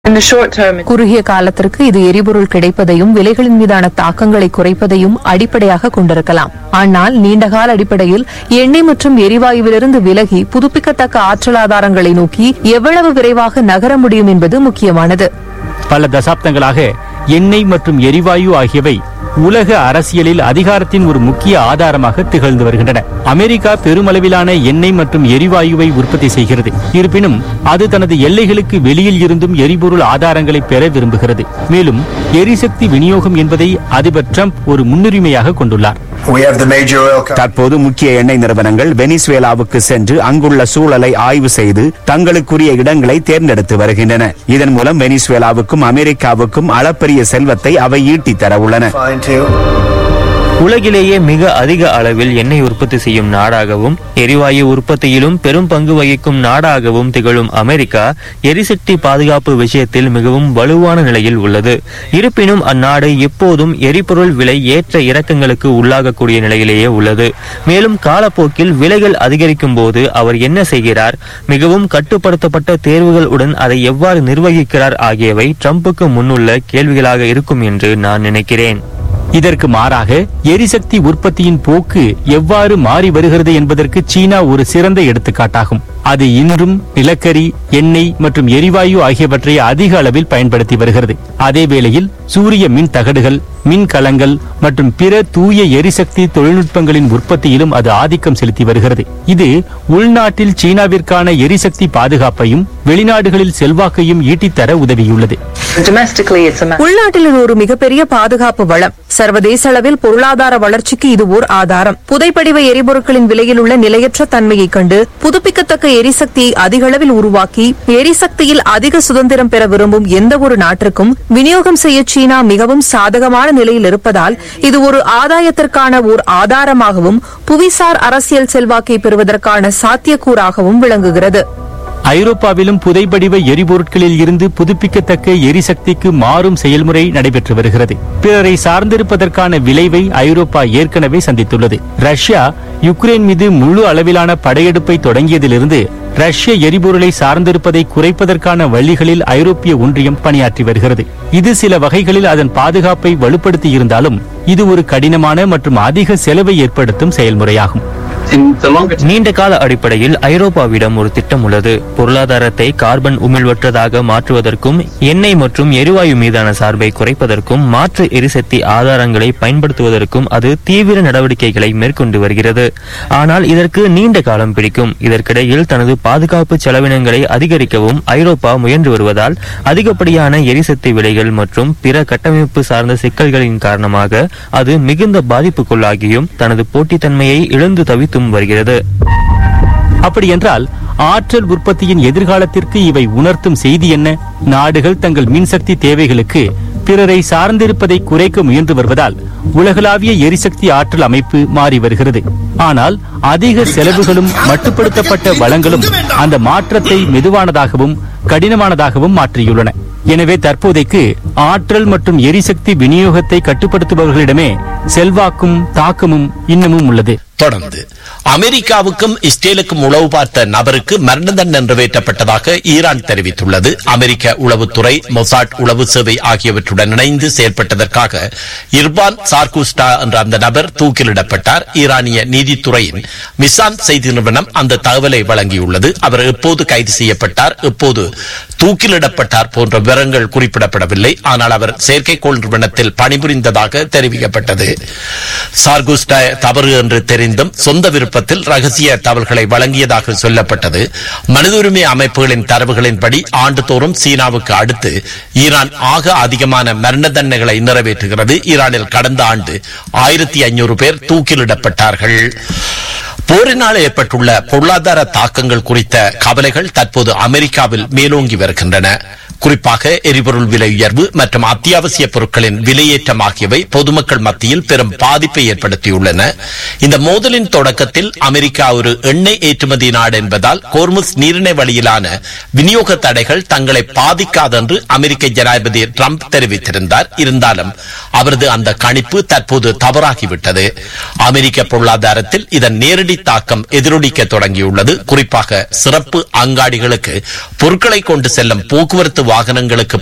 In the short term, it- குறுகிய காலத்திற்கு இது எரிபொருள் கிடைப்பதையும் விலைகளின் மீதான தாக்கங்களை குறைப்பதையும் அடிப்படையாக கொண்டிருக்கலாம் ஆனால் நீண்டகால அடிப்படையில் எண்ணெய் மற்றும் எரிவாயுவிலிருந்து விலகி புதுப்பிக்கத்தக்க ஆற்றல் ஆதாரங்களை நோக்கி எவ்வளவு விரைவாக நகர முடியும் என்பது முக்கியமானது பல தசாப்தங்களாக எண்ணெய் மற்றும் எரிவாயு ஆகியவை உலக அரசியலில் அதிகாரத்தின் ஒரு முக்கிய ஆதாரமாக திகழ்ந்து வருகின்றன அமெரிக்கா பெருமளவிலான எண்ணெய் மற்றும் எரிவாயுவை உற்பத்தி செய்கிறது இருப்பினும் அது தனது எல்லைகளுக்கு வெளியில் இருந்தும் எரிபொருள் ஆதாரங்களை பெற விரும்புகிறது மேலும் எரிசக்தி விநியோகம் என்பதை அதிபர் ட்ரம்ப் ஒரு முன்னுரிமையாக கொண்டுள்ளார் We have the major oil companies. தற்போது முக்கிய எண்ணெய் நிறுவனங்கள் வெனிசுவேலாவுக்கு சென்று அங்குள்ள சூழலை ஆய்வு செய்து தங்களுக்குரிய இடங்களை தேர்ந்தெடுத்து வருகின்றன இதன் மூலம் வெனிசுவேலாவுக்கும் அமெரிக்காவுக்கும் அளப்பரிய செல்வத்தை அவை ஈட்டித் தர உள்ளன Fine too. உலகிலேயே மிக அதிக அளவில் எண்ணெய் உற்பத்தி செய்யும் நாடாகவும் எரிவாயு உற்பத்தியிலும் பெரும் பங்கு வகிக்கும் நாடாகவும் திகழும் அமெரிக்கா எரிசக்தி பாதுகாப்பு விஷயத்தில் மிகவும் வலுவான நிலையில் உள்ளது இருப்பினும் அந்நாடு எப்போதும் எரிபொருள் விலை ஏற்ற இறக்கங்களுக்கு உள்ளாகக்கூடிய நிலையிலேயே உள்ளது மேலும் காலப்போக்கில் விலைகள் அதிகரிக்கும் போது அவர் என்ன செய்கிறார் மிகவும் கட்டுப்படுத்தப்பட்ட தேர்வுகள் உடன் அதை எவ்வாறு நிர்வகிக்கிறார் ஆகியவை ட்ரம்புக்கு முன்னுள்ள கேள்விகளாக இருக்கும் என்று நான் நினைக்கிறேன் இதற்கு மாறாக எரிசக்தி உற்பத்தியின் போக்கு எவ்வாறு மாறி வருகிறது என்பதற்கு சீனா ஒரு சிறந்த எடுத்துக்காட்டாகும் அது இன்றும் நிலக்கரி எண்ணெய் மற்றும் எரிவாயு ஆகியவற்றை அதிக அளவில் பயன்படுத்தி வருகிறது அதே வேளையில் சூரிய மின் தகடுகள் மின் கலங்கள் மற்றும் பிற தூய எரிசக்தி தொழில்நுட்பங்களின் உற்பத்தியிலும் அது ஆதிக்கம் செலுத்தி வருகிறது இது உள்நாட்டில் சீனாவிற்கான எரிசக்தி பாதுகாப்பையும் வெளிநாடுகளில் செல்வாக்கையும் ஈட்டித்தர உதவியுள்ளது domestically, it's a matter. உள்நாட்டில் இது ஒரு மிகப்பெரிய பாதுகாப்பு வளம் சர்வதேச அளவில் பொருளாதார வளர்ச்சிக்கு இது ஓர் ஆதாரம் புதைப்படிவ எரிபொருட்களின் விலையில் உள்ள நிலையற்ற தன்மையை கண்டு புதுப்பிக்கத்தக்க எரிசக்தியை அதிக அளவில் உருவாக்கி எரிசக்தியில் அதிக சுதந்திரம் பெற விரும்பும் எந்த ஒரு நாட்டிற்கும் விநியோகம் செய்ய சீனா மிகவும் சாதகமான நிலையில் இருப்பதால் இது ஒரு ஆதாயத்திற்கான ஓர் ஆதாரமாகவும் புவிசார் அரசியல் செல்வாக்கை பெறுவதற்கான சாத்தியக்கூறாகவும் விளங்குகிறது ஐரோப்பாவிலும் புதைபடிவ எரிபொருட்களில் இருந்து புதுப்பிக்கத்தக்க எரிசக்திக்கு மாறும் செயல்முறை நடைபெற்று வருகிறது பிறரை சார்ந்திருப்பதற்கான விளைவை ஐரோப்பா ஏற்கனவே சந்தித்துள்ளது ரஷ்யா யுக்ரைன் மீது முழு அளவிலான படையெடுப்பை தொடங்கியதிலிருந்து ரஷ்ய எரிபொருளை சார்ந்திருப்பதை குறைப்பதற்கான வழிகளில் ஐரோப்பிய ஒன்றியம் பணியாற்றி வருகிறது இது சில வகைகளில் அதன் பாதுகாப்பை வலுப்படுத்தி இருந்தாலும் இது ஒரு கடினமான மற்றும் அதிக செலவை ஏற்படுத்தும் செயல்முறையாகும் In the longer term, நீண்ட கால அடிப்படையில் ஐரோப்பாவிடம் ஒரு திட்டம் உள்ளது பொருளாதாரத்தை கார்பன் உமிழ்வற்றதாக மாற்றுவதற்கும் எண்ணெய் மற்றும் எரிவாயு மீதான சார்பை குறைப்பதற்கும் மாற்று எரிசக்தி ஆதாரங்களை பயன்படுத்துவதற்கும் அது தீவிர நடவடிக்கைகளை மேற்கொண்டு வருகிறது ஆனால் இதற்கு நீண்ட காலம் பிடிக்கும் இதற்கிடையில் தனது பாதுகாப்பு செலவினங்களை அதிகரிக்கவும் ஐரோப்பா முயன்று வருவதால் அதிகப்படியான எரிசக்தி விலைகள் மற்றும் பிற கட்டமைப்பு சார்ந்த சிக்கல்களின் காரணமாக அது மிகுந்த பாதிப்புக்குள்ளாகியும் தனது போட்டித்தன்மையை இழந்து தவித்தும் வருகிறது அப்படியென்றால் ஆற்றல் உற்பத்தியின் எதிர்காலத்திற்கு இவை உணர்த்தும் செய்தி என்ன நாடுகள் தங்கள் மின்சக்தி தேவைகளுக்கு பிறரை சார்ந்திருப்பதை குறைக்க முயன்று வருவதால் உலகளாவிய எரிசக்தி ஆற்றல் அமைப்பு மாறி வருகிறது ஆனால் அதிக செலவுகளும் மட்டுப்படுத்தப்பட்ட வளங்களும் அந்த மாற்றத்தை மெதுவானதாகவும் கடினமானதாகவும் மாற்றியுள்ளன எனவே தற்போதைக்கு ஆற்றல் மற்றும் எரிசக்தி விநியோகத்தை கட்டுப்படுத்துபவர்களிடமே செல்வாக்கும் தாக்கமும் இன்னமும் உள்ளது தொடர்ந்து அமெரிக்காவுக்கும் இஸ்ரேலுக்கும் உளவு பார்த்த நபருக்கு மரண தண்டனை நிறைவேற்றப்பட்டதாக ஈரான் தெரிவித்துள்ளது அமெரிக்க உளவுத்துறை மொசாட் உளவு சேவை ஆகியவற்றுடன் இணைந்து செயல்பட்டதற்காக இர்பான் சார்குஸ்டா என்ற அந்த நபர் தூக்கிலிடப்பட்டார் ஈரானிய நீதித்துறையின் மிசான் செய்தி நிறுவனம் அந்த தகவலை வழங்கியுள்ளது அவர் எப்போது கைது செய்யப்பட்டார் எப்போது தூக்கிலிடப்பட்டார் போன்ற விவரங்கள் குறிப்பிடப்படவில்லை ஆனால் அவர் செயற்கைக்கோள் நிறுவனத்தில் பணிபுரிந்ததாக தெரிவிக்கப்பட்டது சார்குஸ்டா தவறு என்று தெரிந்தும் சொந்த விருப்பத்தில் ரகசிய தகவல்களை வழங்கியதாக சொல்லப்பட்டது மனித உரிமை அமைப்புகளின் தரவுகளின்படி ஆண்டுதோறும் சீனாவுக்கு அடுத்து ஈரான் ஆக அதிகமான மரண தண்டனைகளை நிறைவேற்றுகிறது ஈரானில் கடந்த ஆண்டு ஆயிரத்தி ஐநூறு பேர் தூக்கிலிடப்பட்டார்கள் போரினால் ஏற்பட்டுள்ள பொருளாதார தாக்கங்கள் குறித்த கவலைகள் தற்போது அமெரிக்காவில் மேலோங்கி வருகின்றன குறிப்பாக எரிபொருள் விலை உயர்வு மற்றும் அத்தியாவசிய பொருட்களின் விலையேற்றம் ஆகியவை பொதுமக்கள் மத்தியில் பெரும் பாதிப்பை ஏற்படுத்தியுள்ளன இந்த மோதலின் தொடக்கத்தில் அமெரிக்கா ஒரு எண்ணெய் ஏற்றுமதி நாடு என்பதால் கோர்முஸ் நீரிணை வழியிலான விநியோக தடைகள் தங்களை பாதிக்காதென்று அமெரிக்க ஜனாதிபதி ட்ரம்ப் தெரிவித்திருந்தார் இருந்தாலும் அவரது அந்த கணிப்பு தற்போது தவறாகிவிட்டது அமெரிக்க பொருளாதாரத்தில் இதன் நேரடி தாக்கம் எதிரொலிக்க தொடங்கியுள்ளது குறிப்பாக சிறப்பு அங்காடிகளுக்கு பொருட்களை கொண்டு செல்லும் போக்குவரத்து வாகனங்களுக்கு